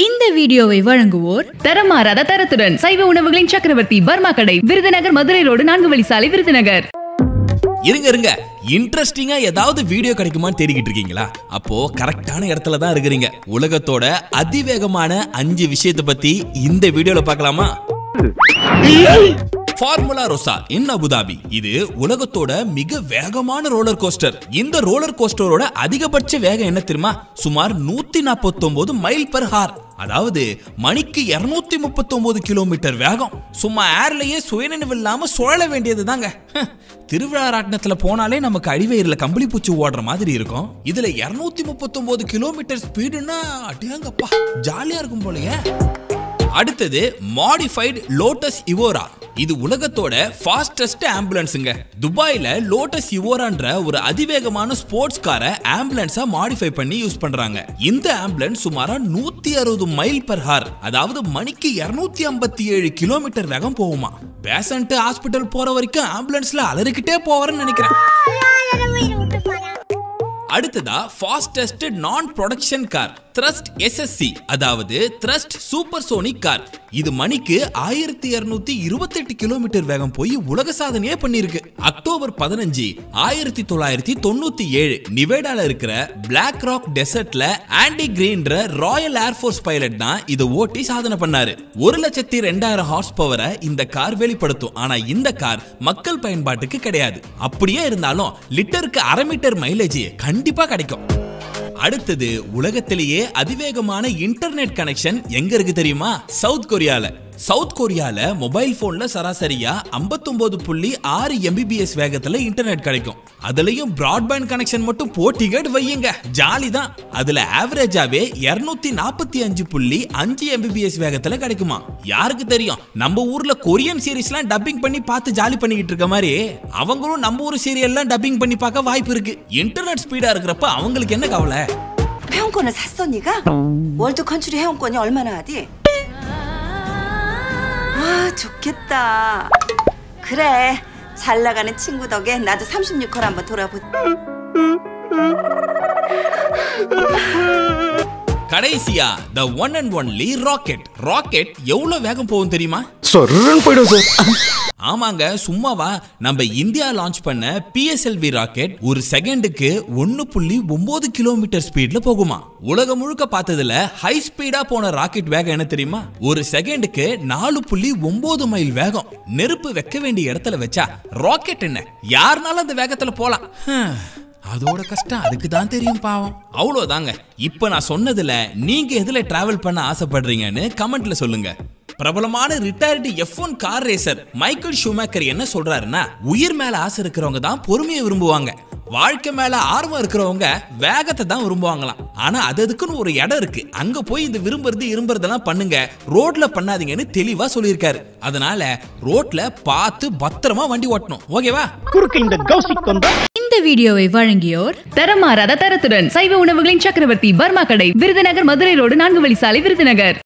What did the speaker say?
இந்த வீடியோவை வழங்குவோர் தரமாறாத தரத்துடன் சைவ உணவுகளின் சக்கரவர்த்தி பர்மா கடை விருதுநகர் மதுரை ரோடு நான்கு வழி சாலை விருதுநகர் இருங்க இருங்க இன்ட்ரெஸ்டிங்கா ஏதாவது வீடியோ கிடைக்குமான்னு தேடிக்கிட்டு இருக்கீங்களா அப்போ கரெக்டான இடத்துல தான் இருக்கிறீங்க உலகத்தோட அதிவேகமான அஞ்சு விஷயத்தை பத்தி இந்த வீடியோல பார்க்கலாமா ஃபார்முலா ரொசா இன் அபுதாபி இது உலகத்தோட மிக வேகமான ரோலர் கோஸ்டர் இந்த ரோலர் கோஸ்டரோட அதிகபட்ச வேகம் என்ன தெரியுமா சுமார் நூத்தி நாற்பத்தொன்பது மைல் பெர் ஹார் அதாவது மணிக்கு இருநூத்தி முப்பத்தொன்பது கிலோமீட்டர் வேகம் சும்மா ஏர்லயே சுயநினைவு இல்லாம சுழல வேண்டியது தாங்க திருவிழா ராட்டினத்துல போனாலே நமக்கு அடிவயிறுல கம்பளி பூச்சி ஓடுற மாதிரி இருக்கும் இதுல இருநூத்தி முப்பத்தொன்பது கிலோமீட்டர் ஸ்பீடுன்னா அடியாங்கப்பா ஜாலியா இருக்கும் போலயே அடுத்தது மாடிஃபைடு லோட்டஸ் இவோரா இது உலகத்தோட ஃபாஸ்டஸ்ட் ஆம்புலன்ஸுங்க துபாயில லோட்டஸ் இவோரான்ற ஒரு அதிவேகமான ஸ்போர்ட்ஸ் காரை ஆம்புலன்ஸா மாடிஃபை பண்ணி யூஸ் பண்றாங்க இந்த ஆம்புலன்ஸ் சுமாரா நூத்தி அறுபது மைல் பர் ஹார் அதாவது மணிக்கு இருநூத்தி ஐம்பத்தி ஏழு கிலோமீட்டர் வேகம் போகுமா பேஷண்ட் ஹாஸ்பிட்டல் போற வரைக்கும் ஆம்புலன்ஸ்ல அலறிக்கிட்டே போவாருன்னு நினைக்கிறேன் அடுத்ததா ஃபாஸ்டஸ்ட் நான் ப்ரொடக்ஷன் கார் த்ரஸ்ட் எஸ்எஸ்சி அதாவது த்ரஸ்ட் சூப்பர் சோனிக் கார் இது மணிக்கு ஆயிரத்தி இருநூத்தி இருபத்தெட்டு கிலோமீட்டர் வேகம் போய் உலக சாதனையே பண்ணிருக்கு அக்டோபர் பதினஞ்சு ஆயிரத்தி தொள்ளாயிரத்தி தொண்ணூத்தி ஏழு நிவேடால இருக்கிற பிளாக் ராக் டெசர்ட்ல ஆண்டி கிரீன்ற ராயல் ஏர்ஃபோர்ஸ் பைலட் தான் இதை ஓட்டி சாதனை பண்ணாரு ஒரு லட்சத்தி ரெண்டாயிரம் ஹார்ஸ் பவரை இந்த கார் வெளிப்படுத்தும் ஆனா இந்த கார் மக்கள் பயன்பாட்டுக்கு கிடையாது அப்படியே இருந்தாலும் லிட்டருக்கு அரை மீட்டர் மைலேஜ் கண்டிப்பா கிடைக்கும் அடுத்தது உலகத்திலேயே அதிவேகமான இன்டர்நெட் கனெக்ஷன் எங்க இருக்கு தெரியுமா சவுத் கொரியால சவுத் கொரியால மொபைல் போன்ல சராசரியா 59.6 புள்ளி ஆறு எம்பிபிஎஸ் வேகத்துல இன்டர்நெட் கிடைக்கும் அதுலயும் பிராட்பேண்ட் கனெக்ஷன் மட்டும் போட்டிகட் வையுங்க ஜாலி தான் அதுல ஆவரேஜாவே 245.5 நாற்பத்தி அஞ்சு புள்ளி அஞ்சு எம்பிபிஎஸ் வேகத்துல கிடைக்குமா யாருக்கு தெரியும் நம்ம ஊர்ல கொரியன் சீரிஸ்லாம் டப்பிங் பண்ணி பார்த்து ஜாலி பண்ணிக்கிட்டு இருக்க மாதிரி அவங்களும் நம்ம ஊர் சீரியல்லாம் டப்பிங் பண்ணி பார்க்க வாய்ப்பு இருக்கு இன்டர்நெட் ஸ்பீடா இருக்கிறப்ப அவங்களுக்கு என்ன கவலை 회원권을 샀어 네가? 월드 컨트리 회원권이 얼마나 하디? 아 좋겠다 그래 잘 나가는 친구 덕에 나도 36컬 한번 돌아보 கடைசியா the one and only rocket rocket எவ்வளவு வேகம் போகும் தெரியுமா சொர்றன்னு போயிடும் சார் ஆமாங்க சும்மாவா நம்ம இந்தியா லான்ச் பண்ண பிஎஸ்எல்வி ராக்கெட் ஒரு செகண்டுக்கு ஒன்னு புள்ளி ஒன்பது கிலோமீட்டர் ஸ்பீட்ல போகுமா உலகம் முழுக்க பார்த்ததுல ஹை ஸ்பீடா போன ராக்கெட் வேகம் என்ன தெரியுமா ஒரு செகண்டுக்கு நாலு புள்ளி ஒன்பது மைல் வேகம் நெருப்பு வைக்க வேண்டிய இடத்துல வச்சா ராக்கெட் என்ன யாருனாலும் அந்த வேகத்துல போலாம் ஹம். அதோட கஷ்டம் அதுக்கு தான் தெரியும் பாவம் அவ்வளோதாங்க இப்போ நான் சொன்னதுல நீங்க எதுல டிராவல் பண்ண ஆசைப்படுறீங்கன்னு கமெண்ட்ல சொல்லுங்க பிரபலமான retired F one car racer Michael Schumacher என்ன சொல்றாருன்னா உயிர் மேல ஆசை இருக்கிறவங்க தான் பொறுமையை விரும்புவாங்க வாழ்க்கை மேல ஆர்வம் இருக்கிறவங்க வேகத்தை தான் விரும்புவாங்களாம் ஆனா அது அதுக்குன்னு ஒரு இடம் இருக்கு அங்க போய் இந்த விரும்புறது இரும்புறதெல்லாம் பண்ணுங்க ரோட்ல பண்ணாதீங்கன்னு தெளிவா சொல்லியிருக்காரு அதனால ரோட்ல பார்த்து பத்திரமா வண்டி ஓட்டணும் ஓகேவா குறுக்கு இந்த கௌசிக் வந்தா இந்த வீடியோவை வழங்கியோர் தரமாறாத தரத்துடன் சைவ உணவுகளின் சக்கரவர்த்தி பர்மா கடை விருதுநகர் மதுரை ரோடு நான்கு வழி சாலை விருதுநகர்